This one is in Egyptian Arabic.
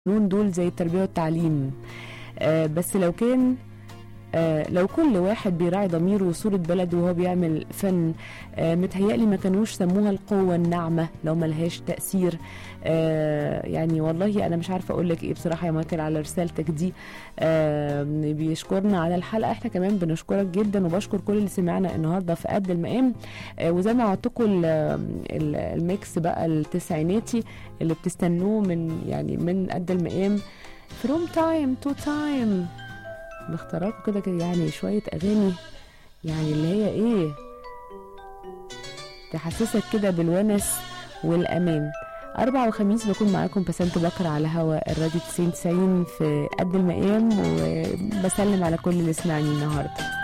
القانون دول زي التربية والتعليم آه بس لو كان آه لو كل واحد بيراعي ضميره وصورة بلده وهو بيعمل فن آه متهيألي ما كانوش سموها القوة الناعمة لو ملهاش تأثير آه يعني والله أنا مش عارفة أقول لك إيه بصراحة يا مايكل على رسالتك دي آه بيشكرنا على الحلقة إحنا كمان بنشكرك جدا وبشكر كل اللي سمعنا النهاردة في قد المقام آه وزي ما وعدتكم ال- ال- الميكس بقى التسعيناتي اللي بتستنوه من يعني من قد المقام from time to time مختارلكوا كده كده يعني شوية أغاني يعني اللي هي إيه تحسسك كده بالونس والأمان أربع وخميس بكون معاكم بسنت بكر على هوا الراديو 90 90 في قد المقام وبسلم على كل اللي سمعني النهارده